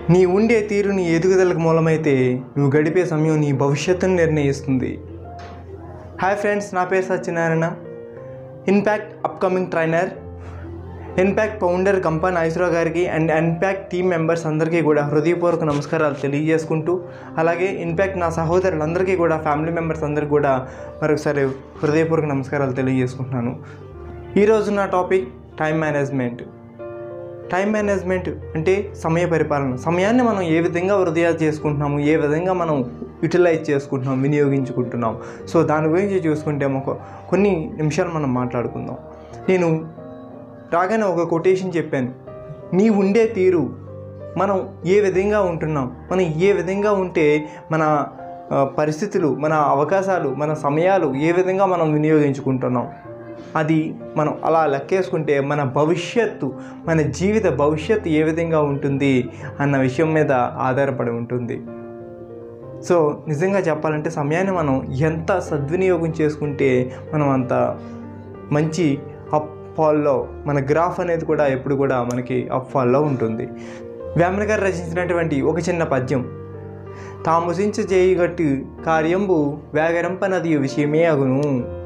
నీ ఉండే తీరు నీ ఎదుగుదలకు మూలమైతే నువ్వు గడిపే సమయం నీ భవిష్యత్తును నిర్ణయిస్తుంది హాయ్ ఫ్రెండ్స్ నా పేరు Satyanarayana impact upcoming trainer impact founder కంపన్ ఐశ్వరా గారికి అండ్ ఇన్పాక్ట్ టీమ్ మెంబర్స్ అందరికీ కూడా హృదయపూర్వక నమస్కారాలు తెలియజేసుకుంటూ అలాగే ఇన్పాక్ట్ నా సహోదరులందరికీ కూడా ఫ్యామిలీ మెంబర్స్ అందరికీ కూడా మరొకసారి హృదయపూర్వక నమస్కారాలు తెలియజేసుకుంటున్నాను ఈరోజు నా topic time management time management అంటే సమయ పరిపాలన సమయాన్ని మనం ఏ విధంగా వృధా చేసుకుంటున్నాము ఏ విధంగా మనం యూటిలైజ్ చేసుకుంటున్నాం వినియోగించుకుంటున్నాం సో దాని గురించి చూసుకుంటే ఒక కొన్ని నిమిషాలు మనం మాట్లాడుకుందాం నేను రాగానే ఒక కొటేషన్ చెప్పాను నీ ఉండే తీరు మనం ఏ విధంగా ఉంటున్నాం మనం ఏ విధంగా ఉంటే మన ఆ, పరిస్థితులు మన అవకాశాలు మన సమయాలు ఏ విధంగా మనం వినియోగించుకుంటున్నాం అది మనం అలా లెక్కేసుకుంటే మన భవిష్యత్తు మన జీవిత భవిష్యత్తు ఏ విధంగా ఉంటుంది అన్న విషయం మీద ఆధారపడి ఉంటుంది సో నిజంగా చెప్పాలంటే సమయాన్ని మనం ఎంత సద్వినియోగం చేసుకుంటే మనం అంత మంచి అప్ ఫాల్లో మన గ్రాఫ్ అనేది కూడా ఎప్పుడు కూడా మనకి అప్ ఫాల్లో ఉంటుంది వేమన గారు రచించినటువంటి ఒక చిన్న పద్యం తాముసించ చేయగట్టు కార్యంబు వేగరంపనది విషయమే అగును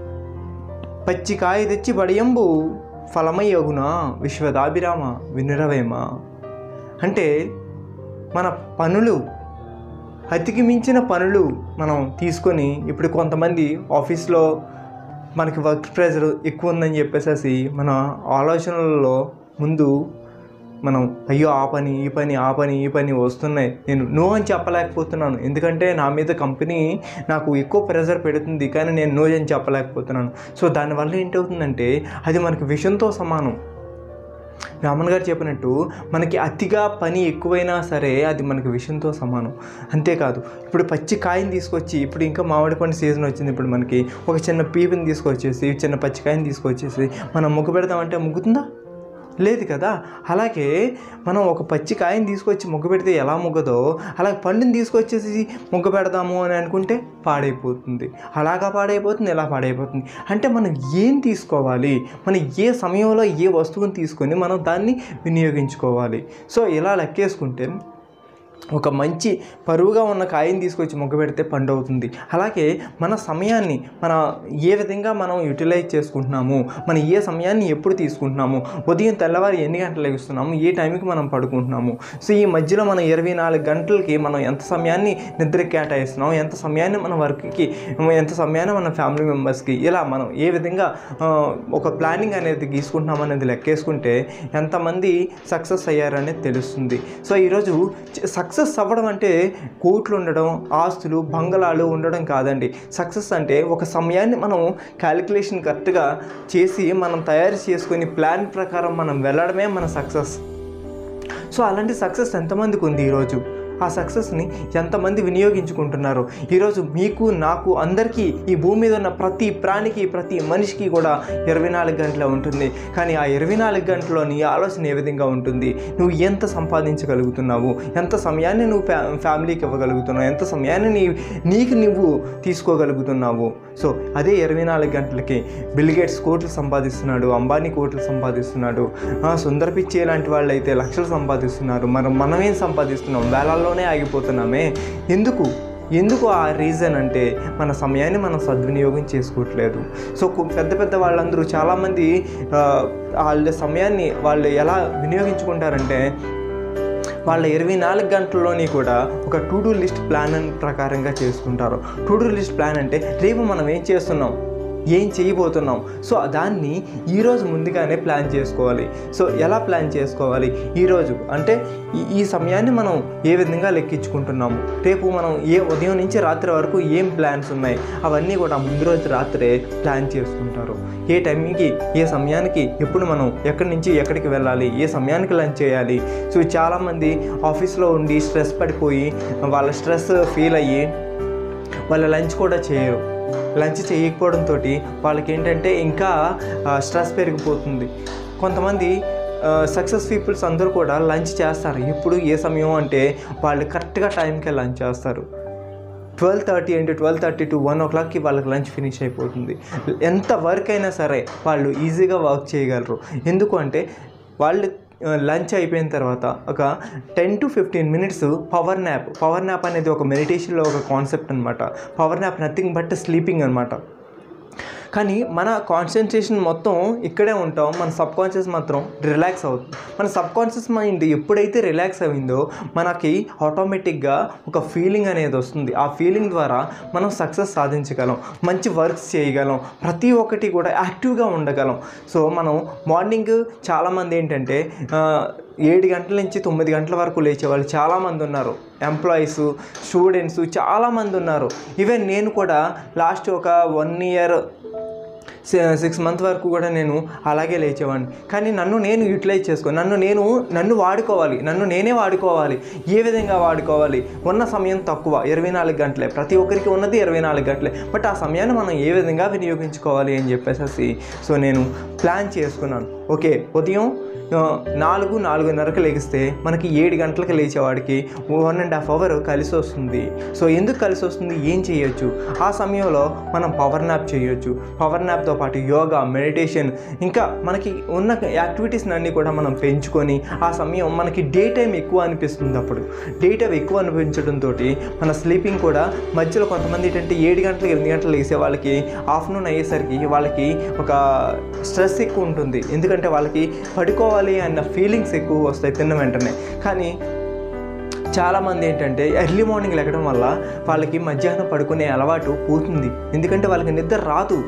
పచ్చి కాయ తెచ్చి పడియంబు ఫలమై అగునా విశ్వదాభిరామ వినురవేమ అంటే మన పనులు అతికి మించిన పనులు మనం తీసుకొని ఇప్పుడు కొంతమంది ఆఫీస్లో మనకి వర్క్ ప్రెషర్ ఎక్కువ ఉందని చెప్పేసి మన ఆలోచనలలో ముందు మనం అయ్యో ఆ పని ఈ పని ఆ పని ఈ పని వస్తున్నాయి నేను నో అని చెప్పలేకపోతున్నాను ఎందుకంటే నా మీద కంపెనీ నాకు ఎక్కువ ప్రెషర్ పెడుతుంది కానీ నేను నో అని చెప్పలేకపోతున్నాను సో దానివల్ల ఏంటవుతుందంటే అది మనకి విషంతో సమానం రామన్ గారు చెప్పినట్టు మనకి అతిగా పని ఎక్కువైనా సరే అది మనకి విషయంతో సమానం అంతేకాదు ఇప్పుడు పచ్చి కాయని తీసుకొచ్చి ఇప్పుడు ఇంకా మామిడి పండు సీజన్ వచ్చింది ఇప్పుడు మనకి ఒక చిన్న పీపుని తీసుకొచ్చేసి చిన్న పచ్చి కాయని తీసుకొచ్చేసి మనం ముగ్గు పెడదామంటే ముగ్గుతుందా లేదు కదా అలాగే మనం ఒక పచ్చి కాయని తీసుకొచ్చి ముగ్గు పెడితే ఎలా ముగ్గదో అలాగే పండుని తీసుకొచ్చేసి ముగ్గు పెడదాము అని అనుకుంటే పాడైపోతుంది అలాగా పాడైపోతుంది ఎలా పాడైపోతుంది అంటే మనం ఏం తీసుకోవాలి మనం ఏ సమయంలో ఏ వస్తువుని తీసుకొని మనం దాన్ని వినియోగించుకోవాలి సో ఇలా లెక్కేసుకుంటే ఒక మంచి పరువుగా ఉన్న కాయని తీసుకొచ్చి మొగ్గ పెడితే పండు అవుతుంది అలాగే మన సమయాన్ని మన ఏ విధంగా మనం యూటిలైజ్ చేసుకుంటున్నాము మనం ఏ సమయాన్ని ఎప్పుడు తీసుకుంటున్నాము ఉదయం తెల్లవారు ఎన్ని గంటలు లెగుస్తున్నాము ఏ టైంకి మనం పడుకుంటున్నాము సో ఈ మధ్యలో మనం ఇరవై నాలుగు గంటలకి మనం ఎంత సమయాన్ని నిద్రకి కేటాయిస్తున్నాం ఎంత సమయాన్ని మన వర్క్కి ఎంత సమయాన్ని మన ఫ్యామిలీ మెంబర్స్కి ఇలా మనం ఏ విధంగా ఆ, ఒక ప్లానింగ్ అనేది గీసుకుంటున్నాం అనేది లెక్కేసుకుంటే ఎంతమంది సక్సెస్ అయ్యారనేది తెలుస్తుంది సో ఈరోజు సక్సెస్ అవ్వడం అంటే కోట్లు ఉండడం ఆస్తులు బంగళాలు ఉండడం కాదండి సక్సెస్ అంటే ఒక సమయాన్ని మనం క్యాలిక్యులేషన్ కరెక్ట్గా చేసి మనం తయారు చేసుకొని ప్లాన్ ప్రకారం మనం వెళ్ళడమే మన సక్సెస్ సో అలాంటి సక్సెస్ ఎంతమందికి ఉంది ఈరోజు ఆ సక్సెస్ని ఎంతమంది వినియోగించుకుంటున్నారు ఈరోజు మీకు నాకు అందరికీ ఈ భూమి మీద ఉన్న ప్రతి ప్రాణికి ప్రతి మనిషికి కూడా ఇరవై నాలుగు గంటలే ఉంటుంది కానీ ఆ ఇరవై నాలుగు గంటల్లో నీ ఆలోచన ఏ విధంగా ఉంటుంది నువ్వు ఎంత సంపాదించగలుగుతున్నావు ఎంత సమయాన్ని నువ్వు ఫ్యా ఫ్యామిలీకి ఇవ్వగలుగుతున్నావు ఎంత సమయాన్ని నీ నీకు నువ్వు తీసుకోగలుగుతున్నావు సో అదే ఇరవై నాలుగు గంటలకి బిల్ గేట్స్ కోట్లు సంపాదిస్తున్నాడు అంబానీ కోట్లు సంపాదిస్తున్నాడు ఆ, సుందర్ పిచ్చే లాంటి వాళ్ళు అయితే లక్షలు సంపాదిస్తున్నారు మరి మనమేం సంపాదిస్తున్నాం వేలాల్లోనే ఆగిపోతున్నామే ఎందుకు ఎందుకు ఆ రీజన్ అంటే మన సమయాన్ని మనం సద్వినియోగం చేసుకోవట్లేదు సో కు- పెద్ద పెద్ద వాళ్ళందరూ చాలామంది ఆ, వాళ్ళ సమయాన్ని వాళ్ళు ఎలా వినియోగించుకుంటారంటే వాళ్ళ ఇరవై నాలుగు గంటల్లోని కూడా ఒక టు డూ లిస్ట్ ప్లాన్ అని ప్రకారంగా చేసుకుంటారు టు డూ లిస్ట్ ప్లాన్ అంటే రేపు మనం ఏం చేస్తున్నాం ఏం చేయబోతున్నాం సో దాన్ని ఈరోజు ముందుగానే ప్లాన్ చేసుకోవాలి సో ఎలా ప్లాన్ చేసుకోవాలి ఈరోజు అంటే ఈ ఈ సమయాన్ని మనం ఏ విధంగా లెక్కించుకుంటున్నాము రేపు మనం ఏ ఉదయం నుంచి రాత్రి వరకు ఏం ప్లాన్స్ ఉన్నాయి అవన్నీ కూడా ముందు రోజు రాత్రే ప్లాన్ చేసుకుంటారు ఏ టైంకి ఏ సమయానికి ఎప్పుడు మనం ఎక్కడి నుంచి ఎక్కడికి వెళ్ళాలి ఏ సమయానికి లంచ్ చేయాలి సో చాలామంది ఆఫీస్లో ఉండి స్ట్రెస్ పడిపోయి వాళ్ళ స్ట్రెస్ ఫీల్ అయ్యి వాళ్ళ లంచ్ కూడా చేయరు లంచ్ చేయకపోవడంతో వాళ్ళకి ఏంటంటే ఇంకా స్ట్రెస్ పెరిగిపోతుంది కొంతమంది సక్సెస్ పీపుల్స్ అందరూ కూడా లంచ్ చేస్తారు ఎప్పుడు ఏ సమయం అంటే వాళ్ళు కరెక్ట్గా టైంకే లంచ్ చేస్తారు ట్వెల్వ్ థర్టీ అంటే ట్వెల్వ్ థర్టీ టు వన్ ఓ క్లాక్కి వాళ్ళకి లంచ్ ఫినిష్ అయిపోతుంది ఎంత వర్క్ అయినా సరే వాళ్ళు ఈజీగా వర్క్ చేయగలరు ఎందుకు అంటే వాళ్ళు లంచ్ అయిపోయిన తర్వాత ఒక ten to fifteen minutes power nap power nap అనేది ఒక మెడిటేషన్లో ఒక కాన్సెప్ట్ అనమాట power nap nothing but sleeping అనమాట కానీ మన కాన్సన్ట్రేషన్ మొత్తం ఇక్కడే ఉంటాం మన సబ్ కాన్షియస్ మాత్రం రిలాక్స్ అవుతుంది మన సబ్ కాన్షియస్ మైండ్ ఎప్పుడైతే రిలాక్స్ అయిందో మనకి ఆటోమేటిక్గా ఒక ఫీలింగ్ అనేది వస్తుంది ఆ ఫీలింగ్ ద్వారా మనం సక్సెస్ సాధించగలం మంచి వర్క్స్ చేయగలం ప్రతి ఒక్కటి కూడా యాక్టివ్గా ఉండగలం సో మనం మార్నింగ్ చాలామంది ఏంటంటే ఆ, ఏడు గంటల నుంచి తొమ్మిది గంటల వరకు లేచే వాళ్ళు చాలామంది ఉన్నారు ఎంప్లాయీస్ స్టూడెంట్స్ చాలామంది ఉన్నారు ఈవెన్ నేను కూడా లాస్ట్ ఒక వన్ ఇయర్ సిక్స్ మంత్ వరకు కూడా నేను అలాగే లేచేవాడిని కానీ నన్ను నేను యూటిలైజ్ చేసుకో నన్ను నేను నన్ను వాడుకోవాలి నన్ను నేనే వాడుకోవాలి ఏ విధంగా వాడుకోవాలి ఉన్న సమయం తక్కువ ఇరవై నాలుగు గంటలే ప్రతి ఒక్కరికి ఉన్నది ఇరవై నాలుగు గంటలే బట్ ఆ సమయాన్ని మనం ఏ విధంగా వినియోగించుకోవాలి అని చెప్పేసి సో నేను ప్లాన్ చేసుకున్నాను ఓకే ఉదయం ఆ, నాలుగు నాలుగున్నరకు లెగిస్తే మనకి ఏడు గంటలకు లేచేవాడికి వన్ అండ్ హాఫ్ అవర్ కలిసి వస్తుంది సో ఎందుకు కలిసి వస్తుంది ఏం చేయొచ్చు ఆ సమయంలో మనం పవర్ నాప్ చేయొచ్చు పవర్ నాప్తో పాటు యోగా మెడిటేషన్ ఇంకా మనకి ఉన్న యాక్టివిటీస్ అన్నీ కూడా మనం పెంచుకొని ఆ సమయం మనకి డే టైం ఎక్కువ అనిపిస్తుంది అప్పుడు డే టైం ఎక్కువ అనిపించడంతో మన స్లీపింగ్ కూడా మధ్యలో కొంతమంది ఏంటంటే ఏడు గంటలకు ఎనిమిది గంటలు లేసే వాళ్ళకి ఆఫ్టర్నూన్ అయ్యేసరికి వాళ్ళకి ఒక స్ట్రెస్ ఎక్కువ ఉంటుంది ఎందుకంటే వాళ్ళకి పడుకోవాలి అన్న ఫీలింగ్స్ ఎక్కువ వస్తాయి తిన్న వెంటనే కానీ చాలామంది ఏంటంటే ఎర్లీ మార్నింగ్ లెగడం వల్ల వాళ్ళకి మధ్యాహ్నం పడుకునే అలవాటు పోతుంది ఎందుకంటే వాళ్ళకి నిద్ర రాదు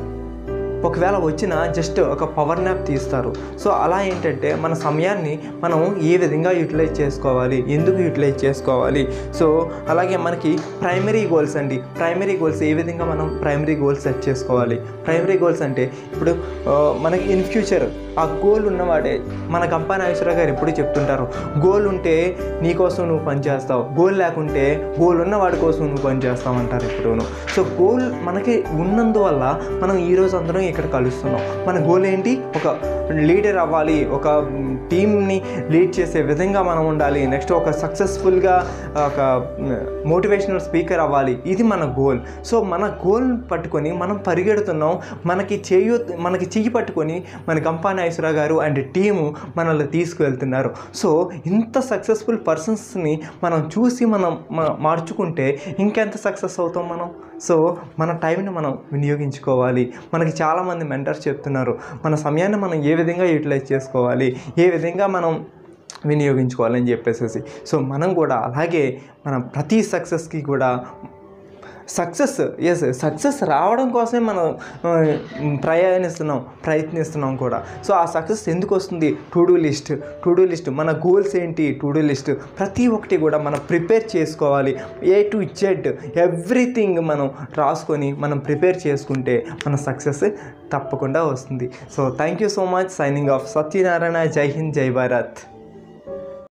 ఒకవేళ వచ్చిన జస్ట్ ఒక పవర్ న్యాప్ తీస్తారు సో అలా ఏంటంటే మన సమయాన్ని మనం ఏ విధంగా యూటిలైజ్ చేసుకోవాలి ఎందుకు యూటిలైజ్ చేసుకోవాలి సో అలాగే మనకి ప్రైమరీ గోల్స్ అండి ప్రైమరీ గోల్స్ ఏ విధంగా మనం ప్రైమరీ గోల్స్ సెట్ చేసుకోవాలి ప్రైమరీ గోల్స్ అంటే ఇప్పుడు ఆ, మనకి ఇన్ ఫ్యూచర్ ఆ గోల్ ఉన్నవాడే మన కంపా నాగేశ్వరరావు గారు ఎప్పుడు చెప్తుంటారు గోల్ ఉంటే నీకోసం నువ్వు పనిచేస్తావు గోల్ లేకుంటే గోల్ ఉన్నవాడి కోసం నువ్వు పనిచేస్తావు అంటారు ఎప్పుడూను సో గోల్ మనకి ఉన్నందువల్ల మనం ఈరోజు అందరం ఇక్కడ కలుస్తున్నాం మన గోల్ ఏంటి ఒక లీడర్ అవ్వాలి ఒక టీమ్ని లీడ్ చేసే విధంగా మనం ఉండాలి నెక్స్ట్ ఒక సక్సెస్ఫుల్గా ఒక మోటివేషనల్ స్పీకర్ అవ్వాలి ఇది మన గోల్ సో మన గోల్ పట్టుకొని మనం పరిగెడుతున్నాం మనకి చేయు మనకి చెయ్యి పట్టుకొని మన కంపాని ఐశ్వర్య గారు అండ్ టీము మనల్ని తీసుకువెళ్తున్నారు సో ఇంత సక్సెస్ఫుల్ పర్సన్స్ని మనం చూసి మనం మ- మార్చుకుంటే ఇంకెంత సక్సెస్ అవుతాం మనం సో మన టైంని మనం వినియోగించుకోవాలి మనకి చాలామంది మెంటర్స్ చెప్తున్నారు మన సమయాన్ని మనం ఏ విధంగా యూటిలైజ్ చేసుకోవాలి ఏ విధంగా మనం వినియోగించుకోవాలని చెప్పేసి సో మనం కూడా అలాగే మనం ప్రతి సక్సెస్కి కూడా సక్సెస్ ఎస్ సక్సెస్ రావడం కోసమే మనం ఆ, ప్రయాణిస్తున్నాం ప్రయత్నిస్తున్నాం కూడా సో ఆ సక్సెస్ ఎందుకు వస్తుంది to do list to do list మన గోల్స్ ఏంటి టు డూ లిస్ట్ ప్రతి ఒక్కటి కూడా మనం ప్రిపేర్ చేసుకోవాలి ఏ టు జెడ్ ఎవ్రీథింగ్ మనం రాసుకొని మనం ప్రిపేర్ చేసుకుంటే మన సక్సెస్ తప్పకుండా వస్తుంది so thank you so much signing off Satyanarayana Jai Hind జై భారత్